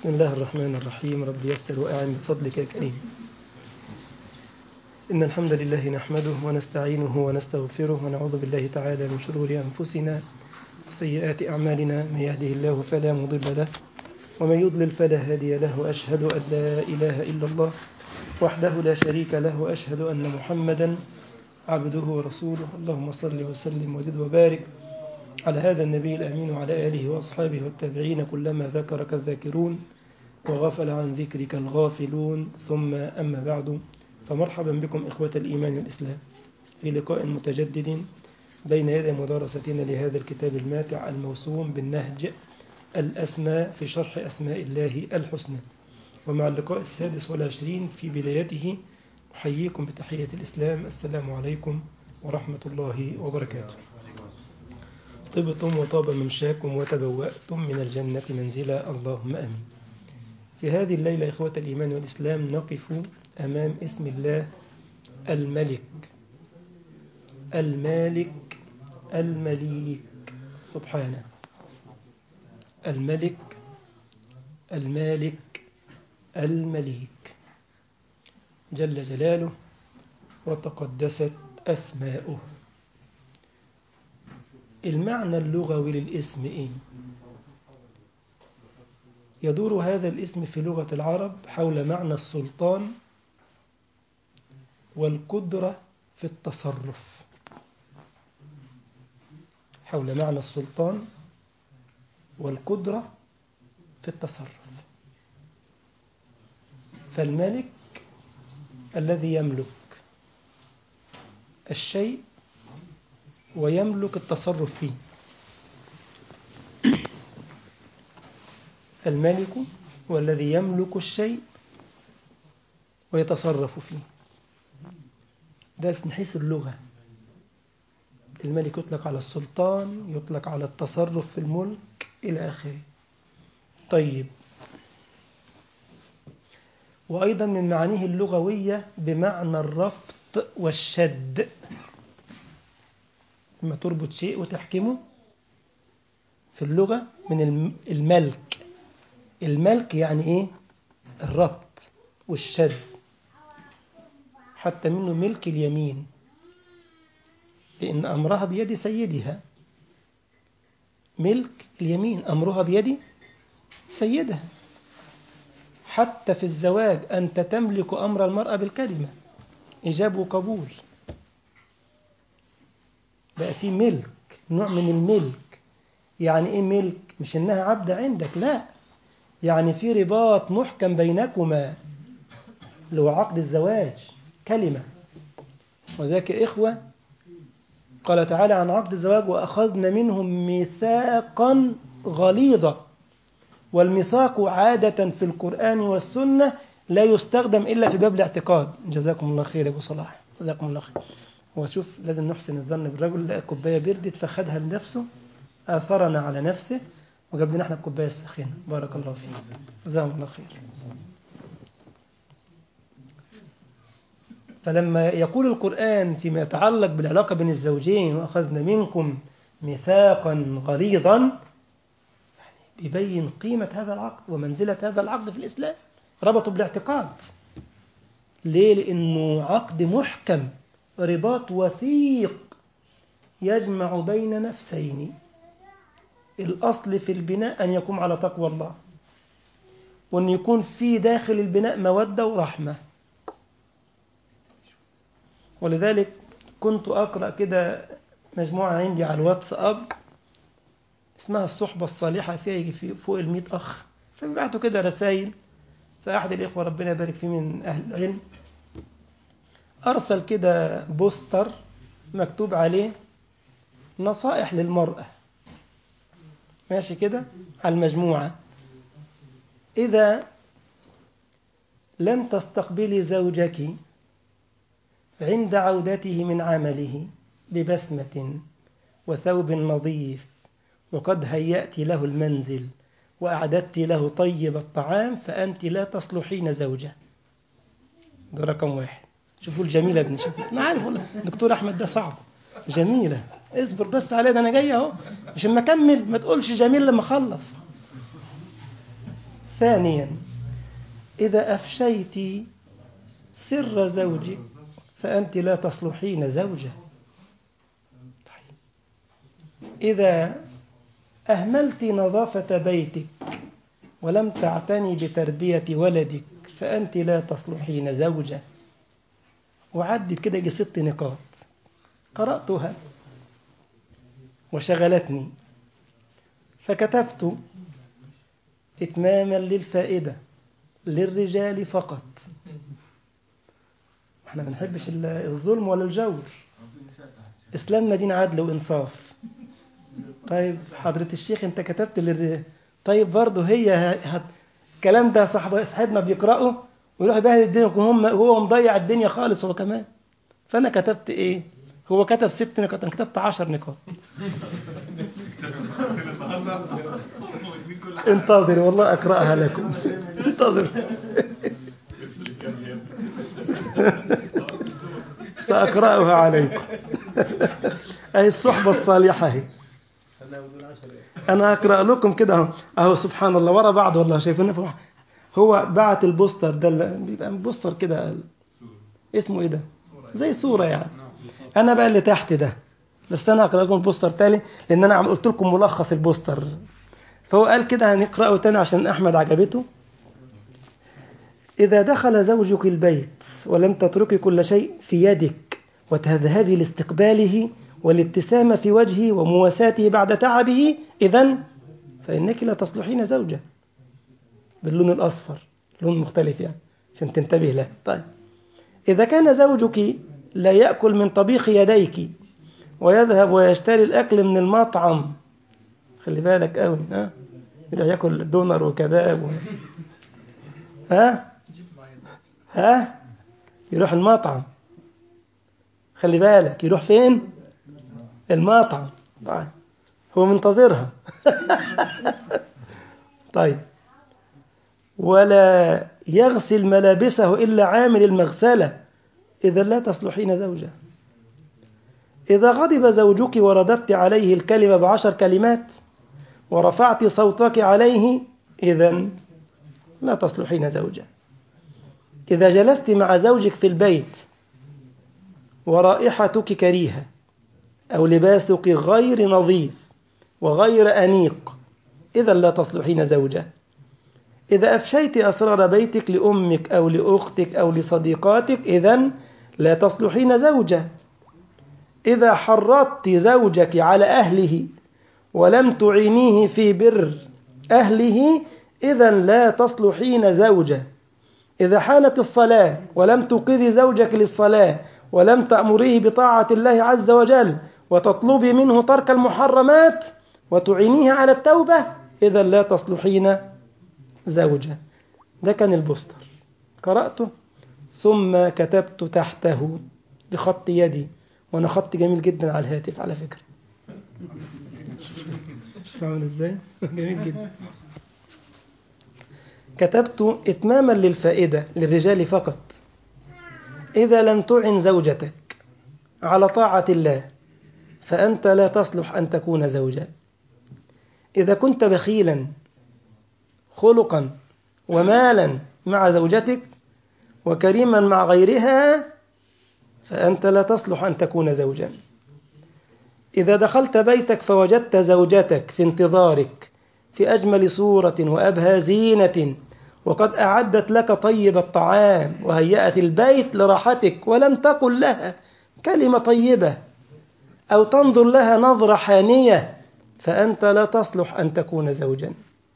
بسم الله الرحمن الرحيم رب يسر وأعن بفضلك يا كريم إن الحمد لله نحمده ونستعينه ونستغفره ونعوذ بالله تعالى من شرور أنفسنا وسيئات أعمالنا من يهده الله فلا مضل له ومن يضلل فلا هادي له وأشهد أن لا إله إلا الله وحده لا شريك له وأشهد أن محمدا عبده ورسوله اللهم صل وسلم وزد وبارك على هذا النبي الأمين وعلى آله وأصحابه والتابعين كلما ذكرك الذاكرون وغفل عن ذكرك الغافلون ثم أما بعد فمرحبا بكم إخوة الإيمان والإسلام في لقاء متجدد بين يدي مدارستنا لهذا الكتاب الماتع الموسوم بالنهج الأسماء في شرح أسماء الله الحسنى ومع اللقاء السادس والعشرين في بدايته أحييكم بتحية الإسلام السلام عليكم ورحمة الله وبركاته طبتم وطاب ممشاكم وتبوأتم من الجنة منزلا اللهم آمين في هذه الليلة إخوة الإيمان والإسلام نقف أمام اسم الله الملك المالك المليك سبحانه الملك المالك المليك جل جلاله وتقدست أسماؤه المعنى اللغوي للاسم إيه؟ يدور هذا الاسم في لغة العرب حول معنى السلطان والقدرة في التصرف حول معنى السلطان والقدرة في التصرف فالملك الذي يملك الشيء ويملك التصرف فيه الملك هو الذي يملك الشيء ويتصرف فيه ده من حيث اللغة الملك يطلق على السلطان يطلق على التصرف في الملك إلى آخره طيب وأيضا من معانيه اللغوية بمعنى الربط والشد لما تربط شيء وتحكمه في اللغة من الملك الملك يعني إيه الربط والشد حتى منه ملك اليمين لأن أمرها بيد سيدها ملك اليمين أمرها بيد سيدها حتى في الزواج أنت تملك أمر المرأة بالكلمة إجاب وقبول بقى في ملك نوع من الملك يعني إيه ملك مش إنها عبدة عندك لا يعني في رباط محكم بينكما اللي هو عقد الزواج كلمة وذاك إخوة قال تعالى عن عقد الزواج وأخذنا منهم ميثاقا غليظا والميثاق عادة في القرآن والسنة لا يستخدم إلا في باب الاعتقاد جزاكم الله خير يا أبو صلاح جزاكم الله خير وشوف لازم نحسن الظن بالرجل لقى كوباية بردت فخدها لنفسه آثرنا على نفسه وجاب لنا احنا الكوباية السخينة بارك الله فيك جزاهم الله خير فلما يقول القرآن فيما يتعلق بالعلاقة بين الزوجين وأخذنا منكم ميثاقا غليظا يبين قيمة هذا العقد ومنزلة هذا العقد في الإسلام ربطوا بالاعتقاد ليه؟ لأنه عقد محكم رباط وثيق يجمع بين نفسين الأصل في البناء أن يقوم على تقوى الله وأن يكون في داخل البناء مودة ورحمة ولذلك كنت أقرأ كده مجموعة عندي على الواتساب اسمها الصحبة الصالحة فيها يجي في فوق المئة أخ فبيبعتوا كده رسائل فأحد الإخوة ربنا يبارك فيه من أهل العلم أرسل كده بوستر مكتوب عليه نصائح للمرأة ماشي كده على المجموعة إذا لم تستقبلي زوجك عند عودته من عمله ببسمة وثوب نظيف وقد هيأت له المنزل وأعددت له طيب الطعام فأنت لا تصلحين زوجة ده رقم واحد شوفوا الجميلة ابن شوفوا أنا عارف والله دكتور أحمد ده صعب جميلة اصبر بس عليه ده أنا جاي أهو مش اما أكمل ما تقولش جميل لما أخلص ثانيا إذا أفشيت سر زوجك فأنت لا تصلحين زوجة طيب. إذا أهملت نظافة بيتك ولم تعتني بتربية ولدك فأنت لا تصلحين زوجة وعدت كده يجي ست نقاط قرأتها وشغلتني فكتبت إتماما للفائدة للرجال فقط احنا ما بنحبش الظلم ولا الجور اسلامنا دين عدل وانصاف طيب حضرة الشيخ انت كتبت للرجال طيب برضه هي هت... الكلام ده صاحب صاحبنا بيقرأه ويروح يبهدل الدنيا وهم هو مضيع الدنيا خالص هو كمان فانا كتبت ايه هو كتب ست نقاط انا كتبت عشر نقاط انتظر والله اقراها لكم انتظر ساقراها عليكم اهي الصحبه الصالحه اهي انا اقرا لكم كده اهو اهو سبحان الله ورا بعض والله شايفين هو بعت البوستر ده بيبقى بوستر كده اسمه ايه ده زي صوره يعني انا بقى اللي تحت ده بس انا هقرا لكم البوستر تاني لان انا قلت لكم ملخص البوستر فهو قال كده هنقراه تاني عشان احمد عجبته اذا دخل زوجك البيت ولم تتركي كل شيء في يدك وتذهبي لاستقباله والابتسامة في وجهه ومواساته بعد تعبه إذا فإنك لا تصلحين زوجة باللون الأصفر لون مختلف يعني عشان تنتبه له طيب إذا كان زوجك لا يأكل من طبيخ يديك ويذهب ويشتري الأكل من المطعم خلي بالك قوي ها يروح ياكل دونر وكباب و... ها ها يروح المطعم خلي بالك يروح فين المطعم طيب هو منتظرها طيب ولا يغسل ملابسه إلا عامل المغسلة إذا لا تصلحين زوجة إذا غضب زوجك ورددت عليه الكلمة بعشر كلمات ورفعت صوتك عليه إذا لا تصلحين زوجة إذا جلست مع زوجك في البيت ورائحتك كريهة أو لباسك غير نظيف وغير أنيق إذا لا تصلحين زوجة إذا أفشيت أسرار بيتك لأمك أو لأختك أو لصديقاتك إذا لا تصلحين زوجة إذا حرضت زوجك على أهله ولم تعينيه في بر أهله إذا لا تصلحين زوجة إذا حانت الصلاة ولم توقظي زوجك للصلاة ولم تأمريه بطاعة الله عز وجل وتطلبي منه ترك المحرمات وتعينيه على التوبة إذا لا تصلحين زوجة ده كان البوستر قرأته ثم كتبت تحته بخط يدي وانا خط جميل جدا على الهاتف على فكرة شوف عامل ازاي جميل جدا كتبت اتماما للفائدة للرجال فقط إذا لم تعن زوجتك على طاعة الله فأنت لا تصلح أن تكون زوجا إذا كنت بخيلا خلقا ومالا مع زوجتك وكريما مع غيرها فأنت لا تصلح أن تكون زوجا إذا دخلت بيتك فوجدت زوجتك في انتظارك في أجمل صورة وأبهى زينة وقد أعدت لك طيب الطعام وهيأت البيت لراحتك ولم تقل لها كلمة طيبة أو تنظر لها نظرة حانية فأنت لا تصلح أن تكون زوجا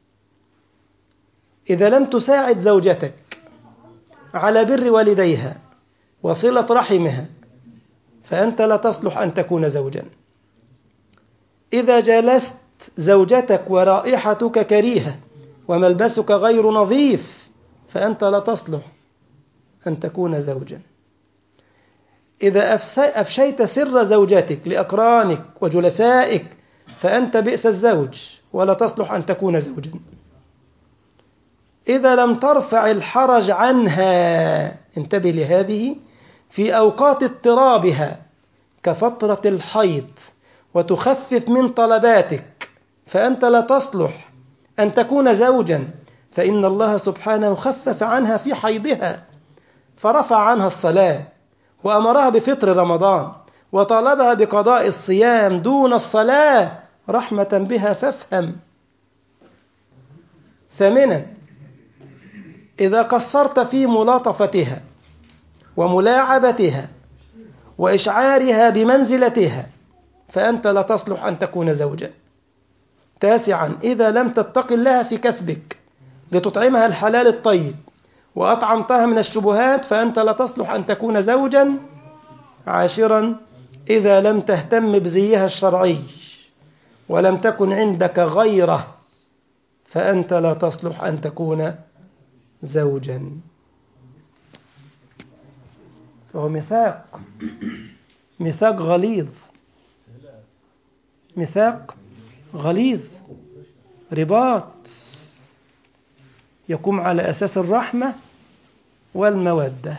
إذا لم تساعد زوجتك على بر والديها وصلة رحمها فأنت لا تصلح أن تكون زوجا إذا جلست زوجتك ورائحتك كريهة وملبسك غير نظيف فأنت لا تصلح أن تكون زوجا إذا أفشيت سر زوجتك لأقرانك وجلسائك فأنت بئس الزوج ولا تصلح أن تكون زوجا إذا لم ترفع الحرج عنها انتبه لهذه في أوقات اضطرابها كفترة الحيض وتخفف من طلباتك فأنت لا تصلح أن تكون زوجا فإن الله سبحانه خفف عنها في حيضها فرفع عنها الصلاة وأمرها بفطر رمضان وطالبها بقضاء الصيام دون الصلاة رحمة بها فافهم ثامنا إذا قصرت في ملاطفتها وملاعبتها وإشعارها بمنزلتها فأنت لا تصلح أن تكون زوجا تاسعا إذا لم تتق الله في كسبك لتطعمها الحلال الطيب وأطعمتها من الشبهات فأنت لا تصلح أن تكون زوجا عاشرا إذا لم تهتم بزيها الشرعي ولم تكن عندك غيره فأنت لا تصلح أن تكون زوجا فهو ميثاق ميثاق غليظ ميثاق غليظ رباط يقوم على أساس الرحمة والمودة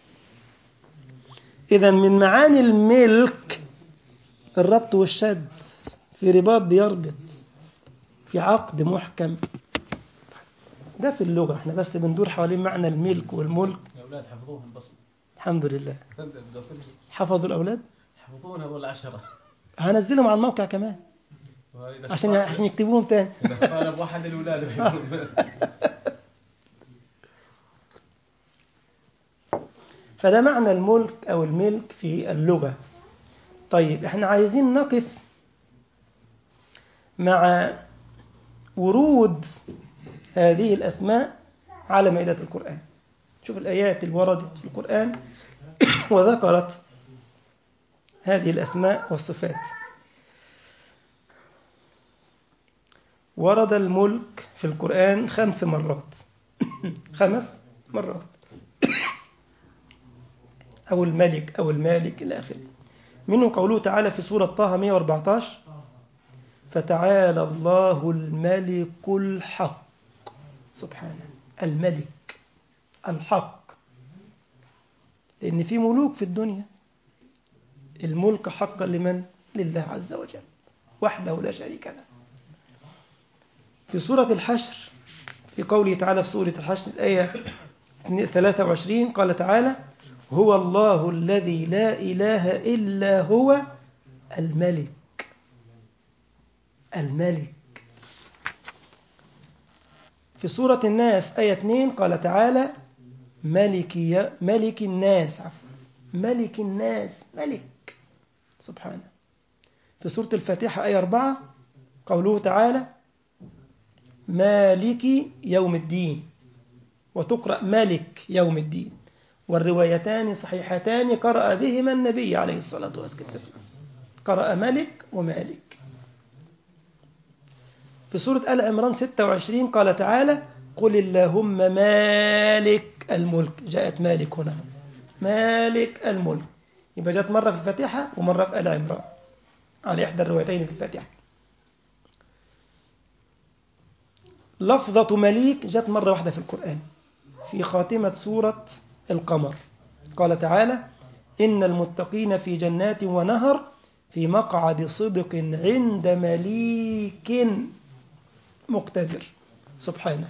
إذا من معاني الملك الربط والشد في رباط بيربط في عقد محكم ده في اللغة احنا بس بندور حوالين معنى الملك والملك الأولاد حفظوهم بس الحمد لله بدأوا كلهم حفظوا الأولاد يحفظون هذول العشرة هنزلهم على الموقع كمان وإذا عشان عشان يكتبوهم تاني إذا اختار بواحد الأولاد فده معنى الملك أو الملك في اللغة طيب احنا عايزين نقف مع ورود هذه الأسماء على مائدة القرآن شوف الآيات اللي وردت في القرآن وذكرت هذه الأسماء والصفات ورد الملك في القرآن خمس مرات خمس مرات أو الملك أو المالك إلى آخره منه قوله تعالى في سورة طه 114 فتعالى الله الملك الحق سبحانه الملك الحق لأن في ملوك في الدنيا الملك حقا لمن؟ لله عز وجل وحده لا شريك له في سورة الحشر في قوله تعالى في سورة الحشر الآية 23 قال تعالى هو الله الذي لا إله إلا هو الملك الملك في سورة الناس آية 2 قال تعالى ملك يا ملك الناس عفوا ملك الناس ملك سبحانه في سورة الفاتحة آية 4 قوله تعالى مالك يوم الدين وتقرأ ملك يوم الدين والروايتان صحيحتان قرأ بهما النبي عليه الصلاة والسلام قرأ ملك ومالك في سورة آل عمران 26 قال تعالى قل اللهم مالك الملك جاءت مالك هنا مالك الملك يبقى جاءت مرة في الفاتحة ومرة في آل عمران على إحدى الروايتين في الفاتحة لفظة مليك جاءت مرة واحدة في القرآن في خاتمة سورة القمر قال تعالى إن المتقين في جنات ونهر في مقعد صدق عند مليك مقتدر سبحانه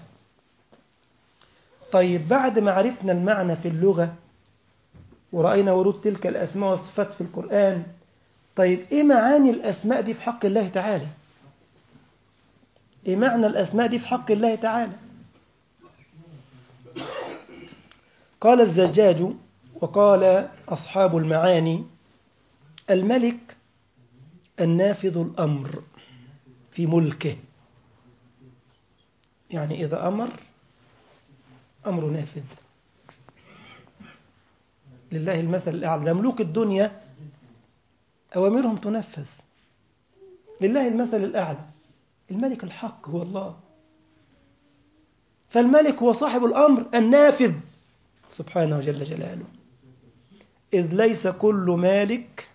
طيب بعد ما عرفنا المعنى في اللغة ورأينا ورود تلك الأسماء والصفات في القرآن طيب إيه معاني الأسماء دي في حق الله تعالى إيه معنى الأسماء دي في حق الله تعالى قال الزجاج وقال أصحاب المعاني الملك النافذ الأمر في ملكه يعني إذا أمر أمر نافذ لله المثل الأعلى ملوك الدنيا أوامرهم تنفذ لله المثل الأعلى الملك الحق هو الله فالملك هو صاحب الأمر النافذ سبحانه جل جلاله إذ ليس كل مالك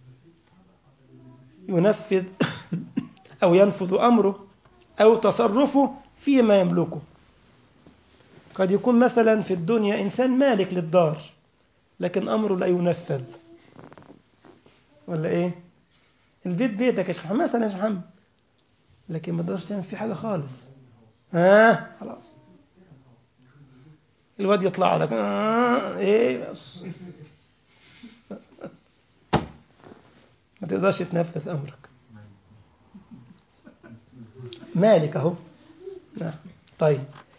ينفذ أو ينفذ أمره أو تصرفه فيما يملكه قد يكون مثلا في الدنيا إنسان مالك للدار لكن أمره لا ينفذ ولا إيه البيت بيتك يا شيخ مثلا يا شيخ محمد لكن ما تقدرش تعمل فيه حاجة خالص ها آه خلاص الواد يطلع لك آه ايه بس ما تقدرش تنفذ امرك مالك اهو نعم طيب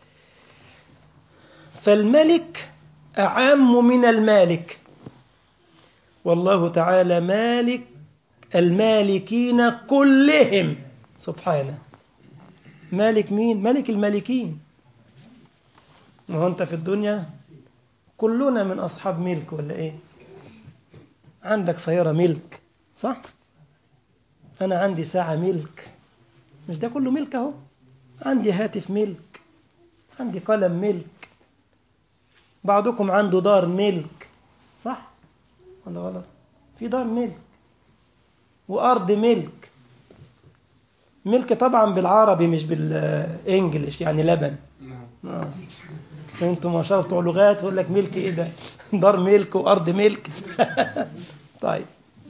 فالملك اعم من المالك والله تعالى مالك المالكين كلهم سبحانه مالك مين ملك المالكين ما هو انت في الدنيا كلنا من اصحاب ملك ولا ايه عندك سياره ملك صح انا عندي ساعه ملك مش ده كله ملك اهو عندي هاتف ملك عندي قلم ملك بعضكم عنده دار ملك صح ولا غلط في دار ملك وارض ملك ملك طبعا بالعربي مش بالانجلش يعني لبن آه. بس انتوا ما شاء الله بتوع لغات يقول لك ملك ايه ده دار ملك وارض ملك طيب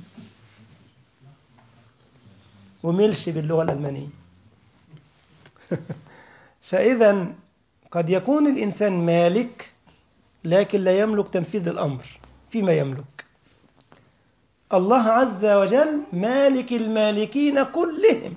وملش باللغه الالمانيه فاذا قد يكون الانسان مالك لكن لا يملك تنفيذ الامر فيما يملك الله عز وجل مالك المالكين كلهم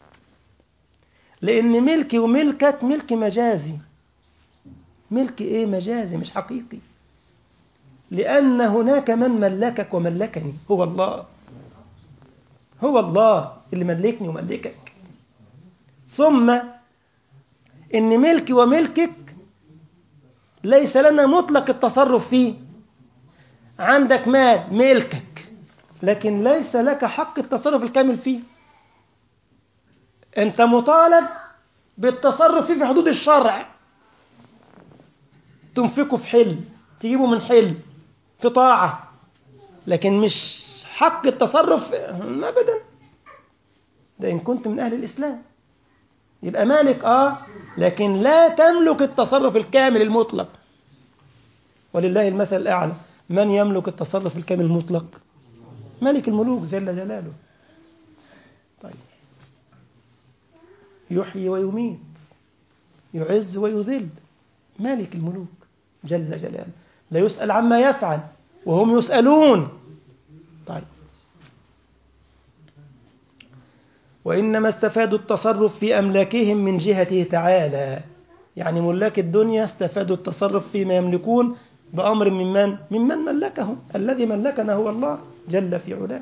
لأن ملكي وملكك ملك مجازي ملك إيه مجازي مش حقيقي لأن هناك من ملكك وملكني هو الله هو الله اللي ملكني وملكك ثم إن ملكي وملكك ليس لنا مطلق التصرف فيه عندك مال ملكك لكن ليس لك حق التصرف الكامل فيه انت مطالب بالتصرف فيه في حدود الشرع تنفقه في حل تجيبه من حل في طاعة لكن مش حق التصرف ابدا ده ان كنت من اهل الاسلام يبقى مالك اه لكن لا تملك التصرف الكامل المطلق ولله المثل الاعلى من يملك التصرف الكامل المطلق ملك الملوك جل جلاله طيب يحيي ويميت يعز ويذل مالك الملوك جل جلاله لا يسأل عما يفعل وهم يسألون طيب وإنما استفادوا التصرف في أملاكهم من جهته تعالى يعني ملاك الدنيا استفادوا التصرف فيما يملكون بأمر من من؟ ممن ملكهم الذي ملكنا هو الله جل في علاه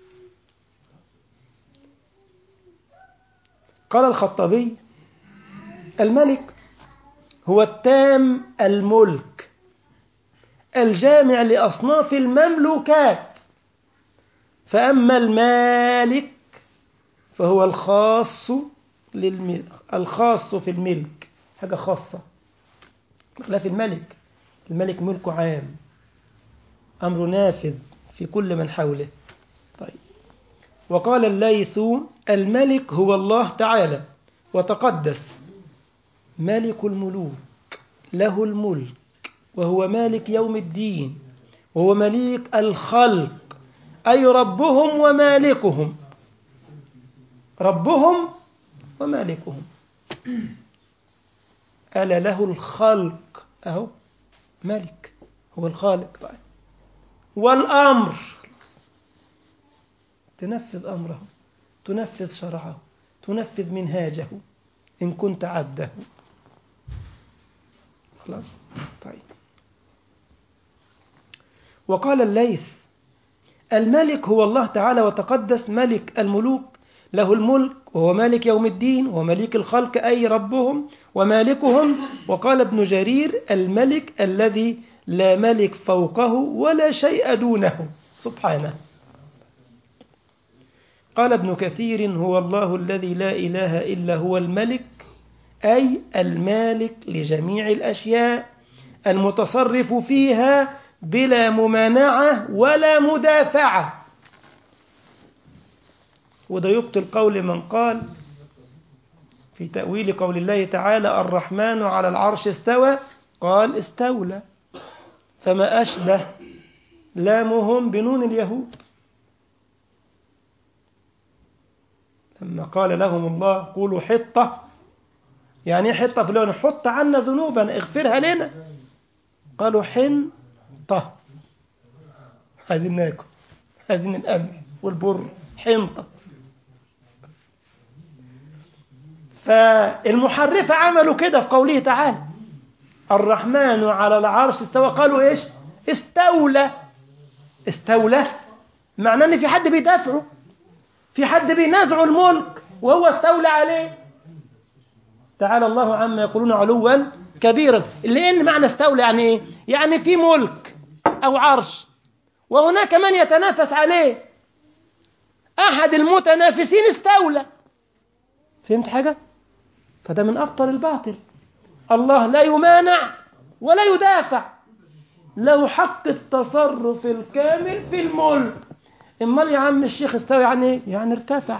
قال الخطابي الملك هو التام الملك الجامع لأصناف المملوكات فأما المالك فهو الخاص للملك الخاص في الملك حاجة خاصة بخلاف الملك الملك ملكه عام أمر نافذ في كل من حوله طيب وقال الليث الملك هو الله تعالى وتقدس ملك الملوك له الملك وهو مالك يوم الدين وهو مليك الخلق أي ربهم ومالكهم ربهم ومالكهم ألا له الخلق أهو ملك هو الخالق طيب والأمر تنفذ أمره تنفذ شرعه تنفذ منهاجه إن كنت عبده خلاص طيب وقال الليث الملك هو الله تعالى وتقدس ملك الملوك له الملك وهو مالك يوم الدين ومليك الخلق أي ربهم ومالكهم وقال ابن جرير الملك الذي لا ملك فوقه ولا شيء دونه سبحانه قال ابن كثير هو الله الذي لا إله إلا هو الملك أي المالك لجميع الأشياء المتصرف فيها بلا ممانعة ولا مدافعة وده يبطل قول من قال في تأويل قول الله تعالى الرحمن على العرش استوى قال استولى فما أشبه لامهم بنون اليهود لما قال لهم الله قولوا حطة يعني ايه حطة في اللون حط عنا ذنوبنا اغفرها لنا قالوا حنطة عايزين ناكل عايزين القمح والبر حنطة فالمحرفة عملوا كده في قوله تعالى الرحمن على العرش استوى قالوا ايش استولى استولى معناه ان في حد بيدافعه في حد بينازعه الملك وهو استولى عليه تعالى الله عما يقولون علوا كبيرا لان معنى استولى يعني ايه يعني في ملك او عرش وهناك من يتنافس عليه احد المتنافسين استولى فهمت حاجه فده من ابطل الباطل الله لا يمانع ولا يدافع له حق التصرف الكامل في الملك امال يا عم الشيخ استوى يعني ايه يعني ارتفع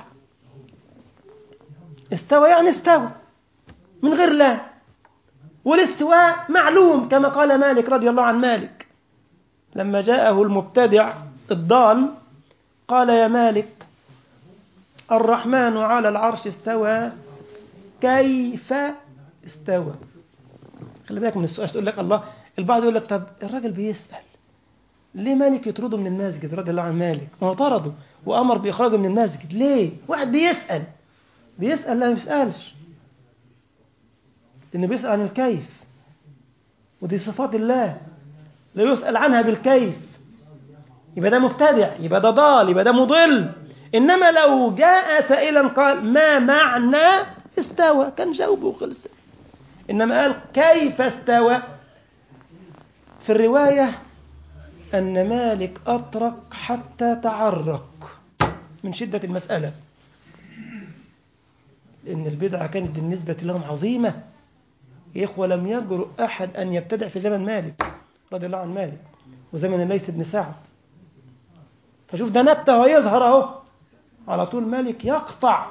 استوى يعني استوى من غير لا والاستواء معلوم كما قال مالك رضي الله عن مالك لما جاءه المبتدع الضال قال يا مالك الرحمن على العرش استوى كيف استوى خلي بالك من السؤال تقول لك الله البعض يقول لك طب الراجل بيسأل ليه مالك يطرده من المسجد رضي الله عن مالك ما هو طرده وأمر بإخراجه من المسجد ليه واحد بيسأل بيسأل لا ما بيسألش لأنه بيسأل عن الكيف ودي صفات الله لا يسأل عنها بالكيف يبقى ده مبتدع يبقى ده ضال يبقى ده مضل إنما لو جاء سائلا قال ما معنى استوى كان جاوبه وخلص إنما قال كيف استوى في الرواية أن مالك أطرق حتى تعرق من شدة المسألة لأن البدعة كانت بالنسبة لهم عظيمة يا إخوة لم يجرؤ أحد أن يبتدع في زمن مالك رضي الله عن مالك وزمن الليث بن سعد فشوف ده نبته ويظهر أهو على طول مالك يقطع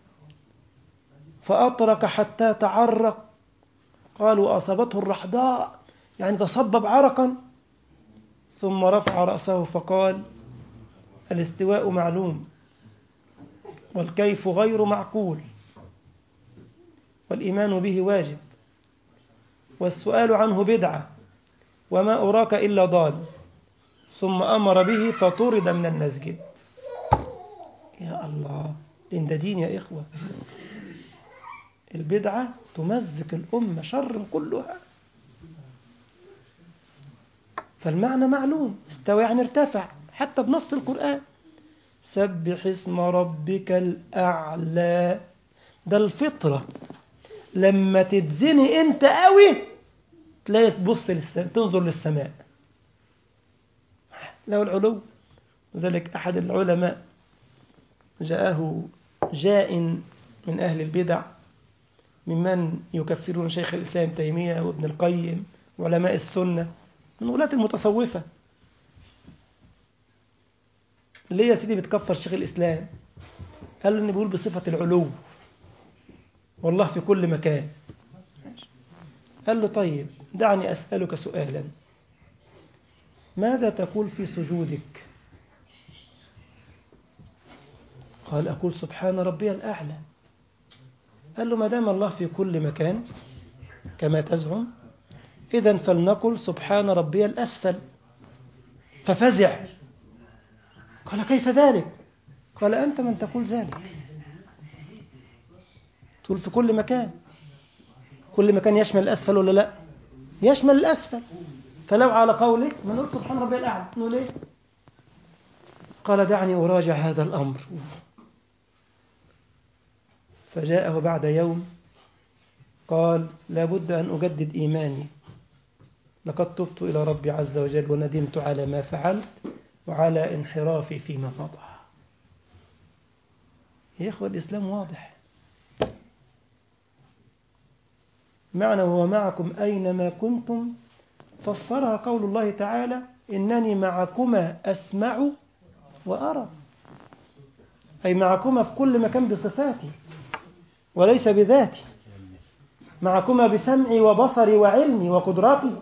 فأطرق حتى تعرق قالوا أصابته الرحضاء يعني تصبب عرقا ثم رفع رأسه فقال الاستواء معلوم والكيف غير معقول والإيمان به واجب والسؤال عنه بدعة وما أراك إلا ضال ثم أمر به فطرد من المسجد يا الله إن ده دين يا إخوة البدعة تمزق الأمة شر كلها فالمعنى معلوم استوى يعني ارتفع حتى بنص القرآن سبح اسم ربك الأعلى ده الفطرة لما تتزني انت قوي تلاقي تبص للسماء تنظر للسماء له العلو وذلك أحد العلماء جاءه جاء من أهل البدع ممن يكفرون شيخ الإسلام تيمية وابن القيم وعلماء السنة من ولاة المتصوفة ليه يا سيدي بتكفر شيخ الإسلام قال له إن بيقول بصفة العلو والله في كل مكان قال له طيب دعني أسألك سؤالا ماذا تقول في سجودك قال أقول سبحان ربي الأعلى قال له ما دام الله في كل مكان كما تزعم إذا فلنقل سبحان ربي الأسفل ففزع قال كيف ذلك قال أنت من تقول ذلك تقول في كل مكان كل مكان يشمل الأسفل ولا لا يشمل الأسفل فلو على قولك ما نقول سبحان ربي الأعلى نقول إيه قال دعني أراجع هذا الأمر فجاءه بعد يوم قال لابد أن أجدد إيماني لقد تبت إلى ربي عز وجل وندمت على ما فعلت وعلى انحرافي فيما مضى يا إخوة الإسلام واضح معنى هو معكم أينما كنتم فسرها قول الله تعالى إنني معكما أسمع وأرى أي معكما في كل مكان بصفاتي وليس بذاتي معكما بسمعي وبصري وعلمي وقدرتي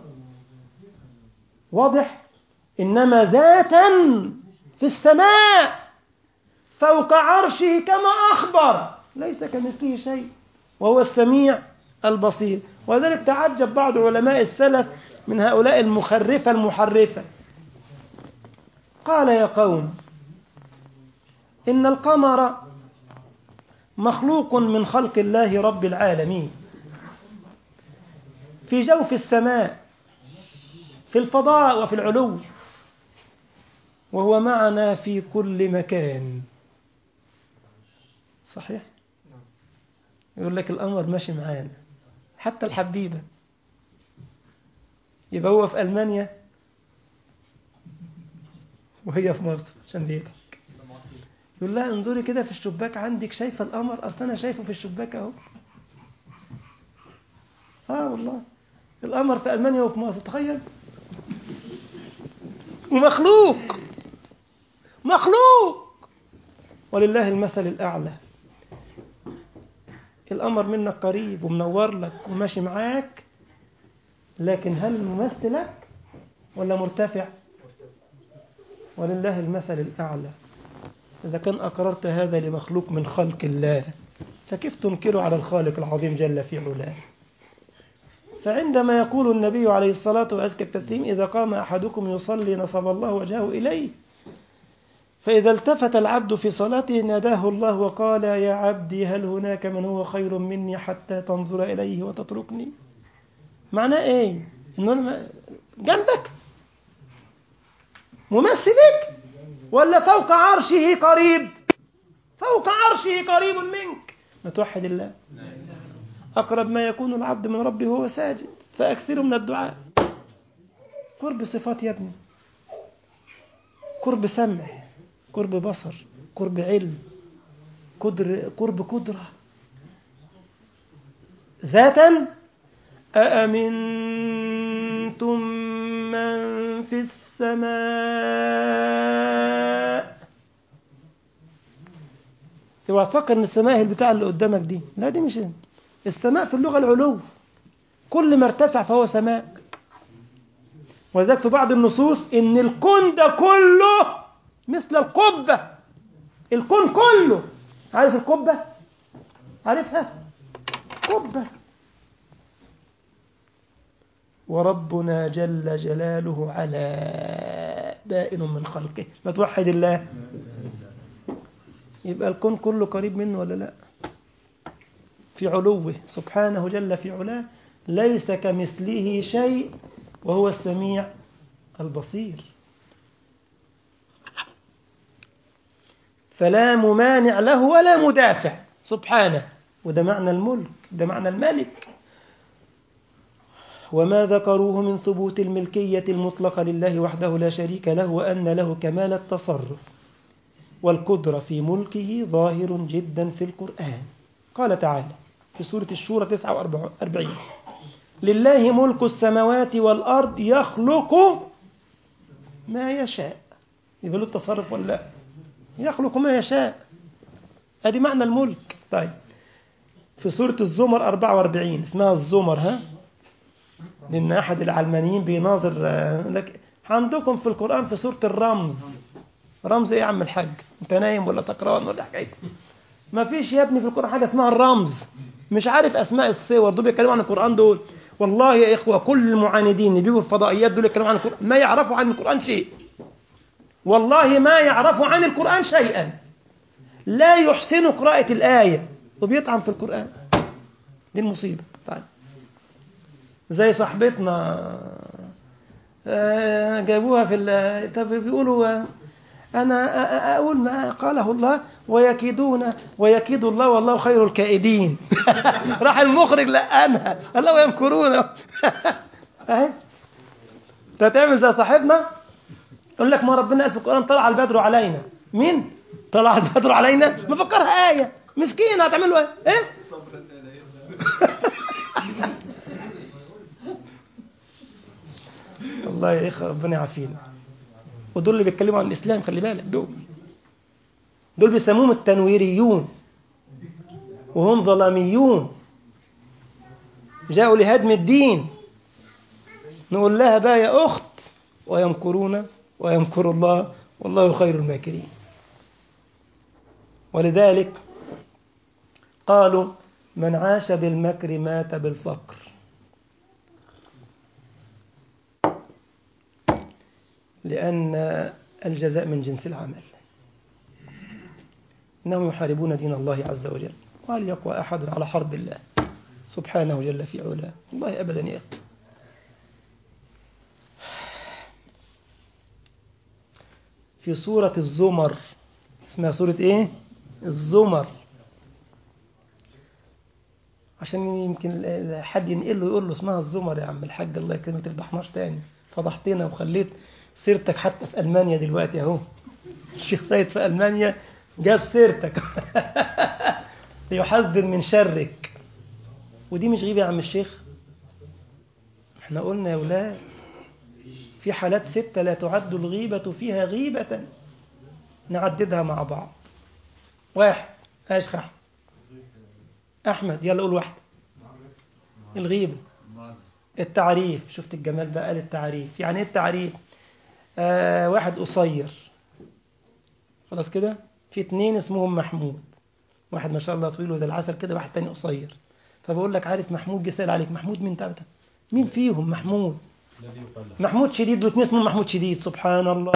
واضح إنما ذاتا في السماء فوق عرشه كما أخبر ليس كمثله شيء وهو السميع البصير ولذلك تعجب بعض علماء السلف من هؤلاء المخرفة المحرفة قال يا قوم إن القمر مخلوق من خلق الله رب العالمين في جوف السماء في الفضاء وفي العلو وهو معنا في كل مكان صحيح يقول لك القمر ماشي معانا حتى الحبيبة يبقى هو في ألمانيا وهي في مصر عشان بيضحك يقول لها انظري كده في الشباك عندك شايفة القمر أصل أنا شايفه في الشباك أهو آه والله القمر في ألمانيا وفي مصر تخيل ومخلوق مخلوق ولله المثل الأعلى القمر منك قريب ومنور لك وماشي معاك لكن هل ممثلك ولا مرتفع ولله المثل الأعلى إذا كان أقررت هذا لمخلوق من خلق الله فكيف تنكره على الخالق العظيم جل في علاه فعندما يقول النبي عليه الصلاة وأزكى التسليم إذا قام أحدكم يصلي نصب الله وجهه إليه فإذا التفت العبد في صلاته ناداه الله وقال يا عبدي هل هناك من هو خير مني حتى تنظر إليه وتتركني معناه إيه إنه أنا جنبك ممثلك ولا فوق عرشه قريب فوق عرشه قريب منك ما توحد الله أقرب ما يكون العبد من ربه وهو ساجد فأكثر من الدعاء قرب صفات يا ابني قرب سمع قرب بصر قرب علم قدر قرب قدرة ذاتا أأمنتم من في السماء اوعى تفكر ان السماء هي البتاع اللي قدامك دي لا دي مش السماء في اللغة العلو كل ما ارتفع فهو سماء وذلك في بعض النصوص ان الكون ده كله مثل القبة الكون كله عارف القبة عارفها قبة وربنا جل جلاله على بائن من خلقه ما توحد الله يبقى الكون كله قريب منه ولا لا في علوه سبحانه جل في علاه ليس كمثله شيء وهو السميع البصير فلا ممانع له ولا مدافع سبحانه وده معنى الملك ده معنى الملك وما ذكروه من ثبوت الملكية المطلقة لله وحده لا شريك له وأن له كمال التصرف والقدرة في ملكه ظاهر جدا في القرآن قال تعالى في سورة الشورى 49 لله ملك السماوات والأرض يخلق ما يشاء يبقى له التصرف ولا لا يخلق ما يشاء ادي معنى الملك طيب في سورة الزمر 44 اسمها الزمر ها لأن أحد العلمانيين بيناظر لك عندكم في القرآن في سورة الرمز رمز إيه يا عم الحاج أنت نايم ولا سكران ولا حكاية ما فيش يا ابني في القرآن حاجة اسمها الرمز مش عارف أسماء الصور دول بيتكلموا عن القرآن دول والله يا إخوة كل المعاندين اللي بيجوا الفضائيات دول يتكلموا عن القرآن ما يعرفوا عن القرآن شيء والله ما يعرفوا عن القرآن شيئا لا يحسن قراءة الآية وبيطعن في القرآن دي المصيبة طيب زي صاحبتنا جابوها في طب بيقولوا أنا أقول ما قاله الله ويكيدون ويكيد الله والله خير الكائدين راح المخرج لقانها الله ويمكرون أهي تعمل زي صاحبنا يقول لك ما ربنا قال في القرآن طلع البدر علينا مين؟ طلع البدر علينا مفكرها آية مسكين هتعملوا ايه؟ ايه؟ الله يا اخي ربنا يعافينا ودول اللي بيتكلموا عن الاسلام خلي بالك دول دول بيسموهم التنويريون وهم ظلاميون جاءوا لهدم الدين نقول لها بقى يا اخت ويمكرون ويمكر الله والله خير الماكرين ولذلك قالوا من عاش بالمكر مات بالفقر لأن الجزاء من جنس العمل إنهم يحاربون دين الله عز وجل وهل يقوى أحد على حرب الله سبحانه جل في علاه والله أبدا يا أخي في سورة الزمر اسمها سورة إيه؟ الزمر عشان يمكن حد ينقل له يقول له اسمها الزمر يا عم الحاج الله يكرمك تفضحناش تاني فضحتنا وخليت سيرتك حتى في ألمانيا دلوقتي أهو الشيخ سيد في ألمانيا جاب سيرتك يحذر من شرك ودي مش غيبة يا عم الشيخ احنا قلنا يا ولاد في حالات ستة لا تعد الغيبة فيها غيبة نعددها مع بعض واحد ايش أحمد أحمد يلا قول واحدة الغيبة التعريف شفت الجمال بقى قال التعريف يعني ايه التعريف آه واحد قصير خلاص كده في اتنين اسمهم محمود واحد ما شاء الله طويل وزي العسل كده واحد تاني قصير فبقول لك عارف محمود جه سأل عليك محمود مين تعبت مين فيهم محمود الذي يقال له محمود شديد واثنين اسمهم محمود شديد سبحان الله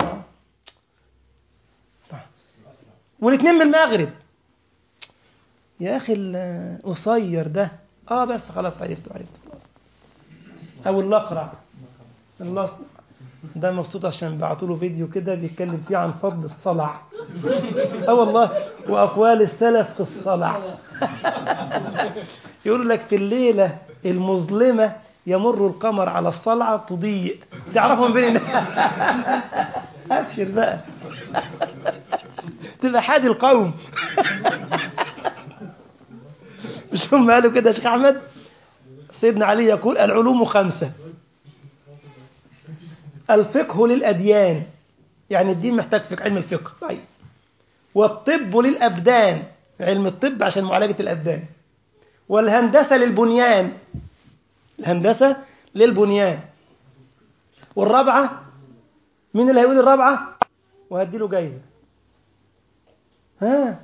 طيب. والاثنين من المغرب يا اخي القصير ده اه بس خلاص عرفته عرفته خلاص او الاقرع الأص- ده مبسوط عشان بعتوا له فيديو كده بيتكلم فيه عن فضل الصلع اه والله واقوال السلف في الصلع يقول لك في الليله المظلمه يمر القمر على الصلعه تضيء تعرفوا من بين ابشر بقى تبقى حادي القوم مش هم قالوا كده يا شيخ احمد سيدنا علي يقول العلوم خمسه الفقه للاديان يعني الدين محتاج فقه علم الفقه طيب والطب للابدان علم الطب عشان معالجه الابدان والهندسه للبنيان الهندسه للبنيان والرابعه مين اللي هيقول الرابعه وهدي له جايزه ها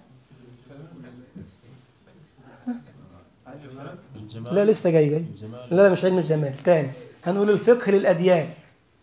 الجمال لا لسه جاي جاي الجمال لا لا مش علم الجمال تاني هنقول الفقه للأديان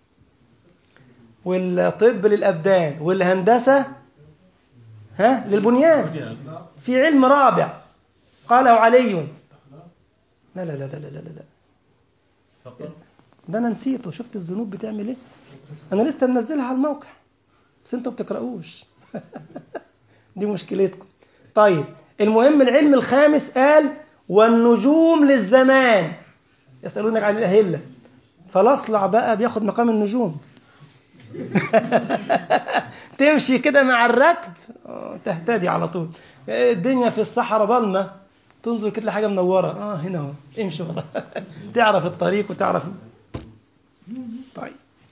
والطب للأبدان والهندسة ها للبنيان بنيان. في علم رابع قاله علي لا لا لا لا لا لا لا فقط ده انا نسيته شفت الذنوب بتعمل ايه انا لسه منزلها على الموقع بس انتوا ما بتقراوش دي مشكلتكم طيب المهم العلم الخامس قال والنجوم للزمان يسالونك عن الاهله فالاصلع بقى بياخد مقام النجوم تمشي كده مع الركب آه، تهتدي على طول الدنيا في الصحراء ضلمه تنظر كده حاجه منوره اه هنا اهو امشي ورا تعرف الطريق وتعرف طيب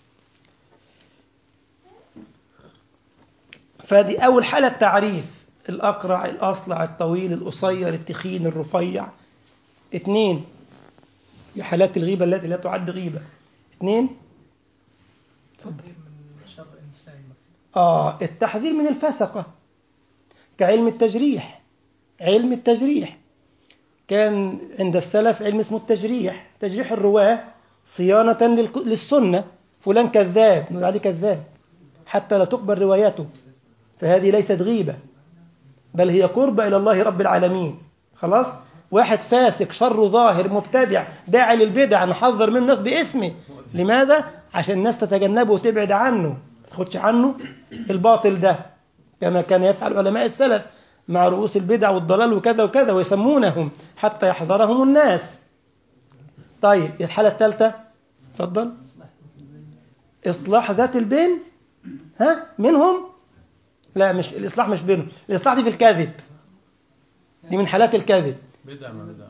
فدي أول حالة تعريف الأقرع الأصلع الطويل القصير التخين الرفيع اثنين في حالات الغيبة التي لا تعد غيبة اثنين اتفضل من شر إنسان آه التحذير من الفسقة كعلم التجريح علم التجريح كان عند السلف علم اسمه التجريح تجريح الرواة صيانة للك- للسنة فلان كذاب نقول عليه كذاب حتى لا تقبل رواياته فهذه ليست غيبة بل هي قربة إلى الله رب العالمين خلاص واحد فاسق شر ظاهر مبتدع داعي للبدع نحذر من الناس باسمه لماذا؟ عشان الناس تتجنبه وتبعد عنه ما تاخدش عنه الباطل ده كما كان يفعل علماء السلف مع رؤوس البدع والضلال وكذا وكذا ويسمونهم حتى يحذرهم الناس طيب الحالة الثالثة اتفضل إصلاح ذات البين ها منهم لا مش الإصلاح مش بينهم الإصلاح دي في الكذب دي من حالات الكذب بدع ما بدع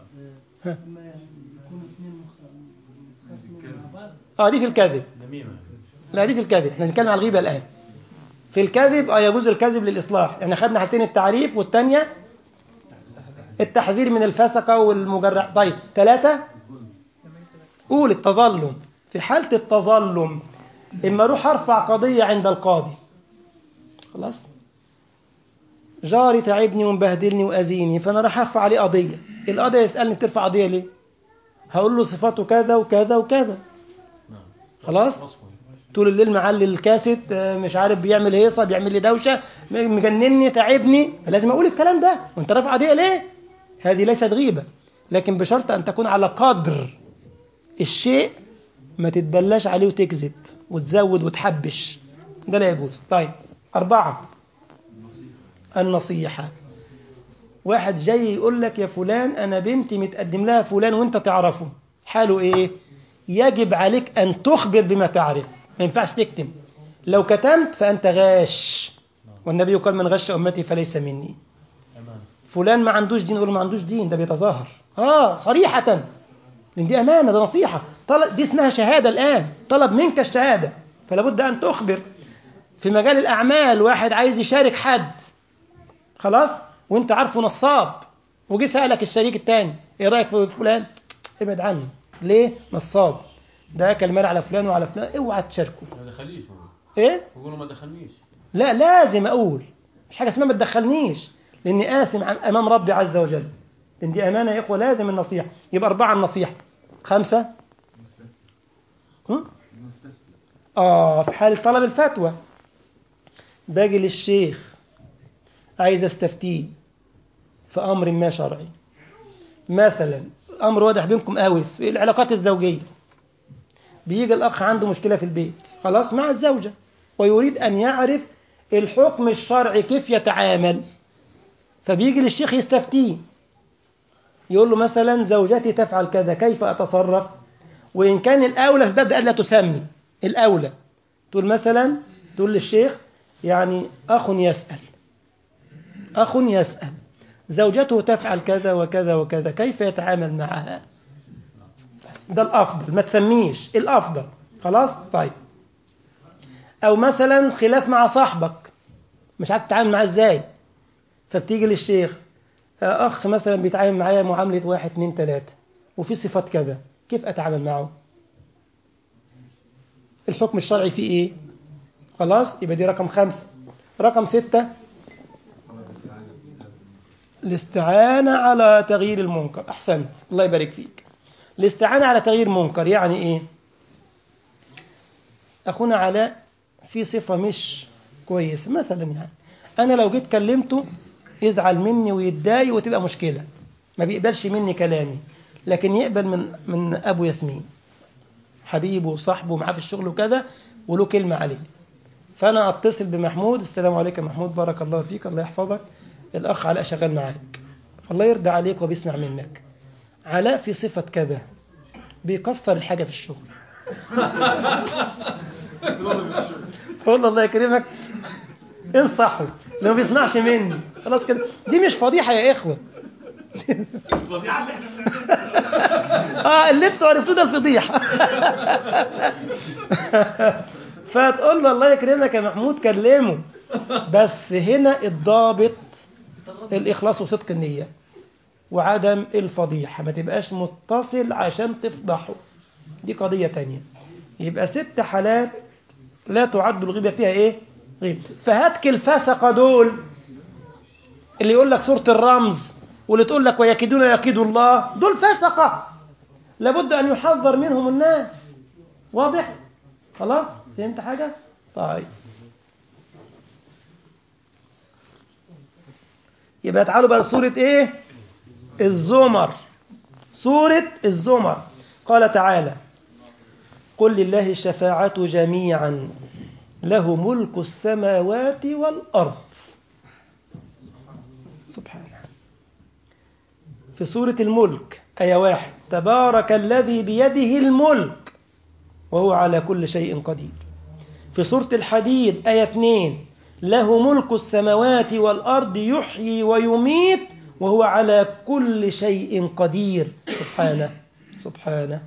اه دي في الكذب نميمة لا دي في الكذب احنا بنتكلم على الغيبة الآن في الكذب اه يجوز الكذب للإصلاح يعني خدنا حالتين التعريف والثانية التحذير من الفسقة والمجرع طيب ثلاثة قول التظلم في حالة التظلم إما أروح أرفع قضية عند القاضي خلاص جاري تعبني ومبهدلني وأذيني فأنا راح أرفع عليه قضية القاضي يسألني بترفع قضية ليه هقول له صفاته كذا وكذا وكذا نعم خلاص وصفه طول الليل معلي الكاسيت آه، مش عارف بيعمل هيصه بيعمل لي دوشه م- مجنني تعبني لازم اقول الكلام ده وانت رافع قضيه ليه هذه ليست غيبه لكن بشرط ان تكون على قدر الشيء ما تتبلاش عليه وتكذب وتزود وتحبش ده لا يجوز طيب أربعة النصيحة واحد جاي يقول لك يا فلان أنا بنتي متقدم لها فلان وأنت تعرفه حاله إيه يجب عليك أن تخبر بما تعرف ما ينفعش تكتم لو كتمت فأنت غاش والنبي قال من غش أمتي فليس مني أمان فلان ما عندوش دين يقول له ما عندوش دين ده بيتظاهر اه صريحة لأن دي أمانة ده نصيحة طلب دي اسمها شهادة الآن طلب منك الشهادة فلا بد أن تخبر في مجال الأعمال واحد عايز يشارك حد خلاص وانت عارفه نصاب وجي سألك الشريك التاني ايه رأيك في فلان ابعد عنه ليه نصاب ده اكل مال على فلان وعلى فلان اوعى تشاركه ما دخلنيش هو ايه بيقولوا ما دخلنيش لا لازم اقول مش حاجه اسمها ما تدخلنيش لاني آثم عن امام ربي عز وجل لان دي امانه يا اخوه لازم النصيحه يبقى اربعه النصيحه خمسه هم؟ اه في حال طلب الفتوى باجي للشيخ عايز استفتيه في امر ما شرعي مثلا امر واضح بينكم قوي في العلاقات الزوجيه بيجي الاخ عنده مشكله في البيت خلاص مع الزوجه ويريد ان يعرف الحكم الشرعي كيف يتعامل فبيجي للشيخ يستفتيه يقول له مثلا زوجتي تفعل كذا كيف اتصرف وان كان الاولى في الباب ده الا تسمي الاولى تقول مثلا تقول للشيخ يعني اخ يسال اخ يسال زوجته تفعل كذا وكذا وكذا كيف يتعامل معها بس ده الافضل ما تسميش الافضل خلاص طيب او مثلا خلاف مع صاحبك مش عارف تتعامل معاه ازاي فبتيجي للشيخ آه، اخ مثلا بيتعامل معايا معامله واحد اتنين تلاته وفي صفات كذا كيف اتعامل معه الحكم الشرعي فيه ايه خلاص يبقى دي رقم خمسة رقم ستة الاستعانة على تغيير المنكر أحسنت الله يبارك فيك الاستعانة على تغيير منكر يعني إيه أخونا علاء في صفة مش كويسة مثلا يعني أنا لو جيت كلمته يزعل مني ويتضايق وتبقى مشكلة ما بيقبلش مني كلامي لكن يقبل من من أبو ياسمين حبيبه وصاحبه معاه في الشغل وكذا وله كلمة عليه فأنا أتصل بمحمود السلام عليكم يا محمود بارك الله فيك الله يحفظك الأخ علاء شغال معاك الله يرضى عليك وبيسمع منك علاء في صفة كذا بيكسر الحاجة في الشغل والله الله يكرمك انصحه لو ما بيسمعش مني خلاص كده دي مش فضيحة يا إخوة اه اللي انتوا عرفتوه ده الفضيحة فتقول له الله يكرمك يا محمود كلمه بس هنا الضابط الإخلاص وصدق النية وعدم الفضيحة ما تبقاش متصل عشان تفضحه دي قضية تانية يبقى ست حالات لا تعد الغيبة فيها ايه غيبة فهاتك الفسقة دول اللي يقول لك سورة الرمز واللي تقول لك ويكيدون يكيد الله دول فسقة لابد أن يحذر منهم الناس واضح خلاص فهمت حاجة طيب يبقى تعالوا بقى سورة ايه الزمر سورة الزمر قال تعالى قل لله الشفاعة جميعا له ملك السماوات والأرض سبحانه في سورة الملك آية واحد تبارك الذي بيده الملك وهو على كل شيء قدير في سورة الحديد آية 2 له ملك السماوات والأرض يحيي ويميت وهو على كل شيء قدير سبحانه سبحانه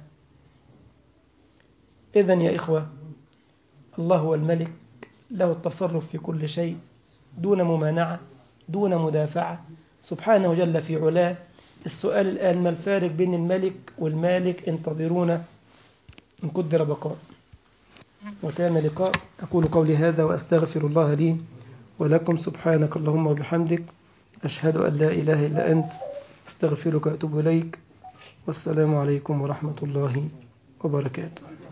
إذا يا إخوة الله هو الملك له التصرف في كل شيء دون ممانعة دون مدافعة سبحانه جل في علاه السؤال الآن ما الفارق بين الملك والمالك انتظرونا إن قدر بقاء وكان لقاء أقول قولي هذا وأستغفر الله لي ولكم سبحانك اللهم وبحمدك أشهد أن لا إله إلا أنت أستغفرك وأتوب إليك والسلام عليكم ورحمة الله وبركاته